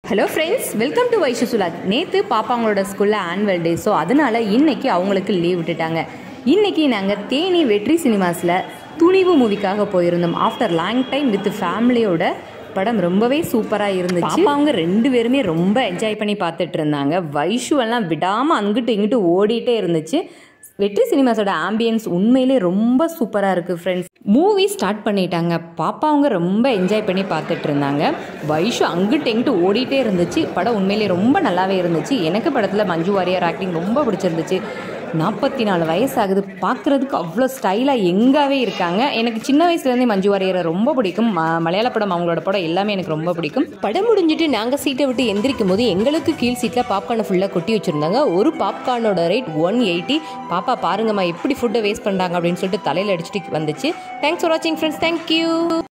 hello friends welcome to Vaishu சுலாக் நேற்று பாப்பாங்களோட ஸ்கூலில் ஆனுவல் டே ஸோ அதனால இன்னைக்கு அவங்களுக்கு லீவ் விட்டுட்டாங்க இன்னைக்கு நாங்கள் தேனி வெற்றி சினிமாஸில் துணிவு மூவிக்காக போயிருந்தோம் ஆஃப்டர் லாங் டைம் வித் ஃபேமிலியோட படம் ரொம்பவே சூப்பராக இருந்துச்சு பாப்பா அவங்க ரெண்டு பேருமே ரொம்ப என்ஜாய் பண்ணி பார்த்துட்டு இருந்தாங்க வைஷு எல்லாம் விடாமல் அங்கிட்டு இங்கிட்டு ஓடிட்டே இருந்துச்சு வெற்றி சினிமாஸோட ஆம்பியன்ஸ் உண்மையிலே ரொம்ப சூப்பராக இருக்குது ஃப்ரெண்ட்ஸ் மூவி ஸ்டார்ட் பண்ணிட்டாங்க பாப்பா அவங்க ரொம்ப என்ஜாய் பண்ணி பார்த்துட்டு இருந்தாங்க வைஷு அங்கிட்டு எங்கிட்டு ஓடிட்டே இருந்துச்சு படம் உண்மையிலே ரொம்ப நல்லாவே இருந்துச்சு எனக்கு படத்தில் மஞ்சு வாரியர் ஆக்டிங் ரொம்ப பிடிச்சிருந்துச்சு நாற்பத்தி நாலு வயசாகுது பார்க்குறதுக்கு அவ்வளோ ஸ்டைலாக எங்காவே இருக்காங்க எனக்கு சின்ன வயசுலேருந்தே மஞ்சு வாரியரை ரொம்ப பிடிக்கும் ம- மலையாள படம் அவங்களோட படம் எல்லாமே எனக்கு ரொம்ப பிடிக்கும் படம் முடிஞ்சிட்டு நாங்கள் சீட்டை விட்டு எந்திரிக்கும் போது எங்களுக்கு கீழ் சீட்டில் பாப்கார்னை ஃபுல்லாக கொட்டி வச்சுருந்தாங்க ஒரு பாப்கார்னோட ரேட் ஒன் எயிட்டி பாப்பா பாருங்கம்மா எப்படி ஃபுட்டை வேஸ்ட் பண்ணுறாங்க அப்படின்னு சொல்லிட்டு தலையில் அடிச்சுட்டு வந்துச்சு தேங்க்ஸ் ஃபார் வாட்சிங் ஃப்ரெண்ட்ஸ் தேங்க்யூ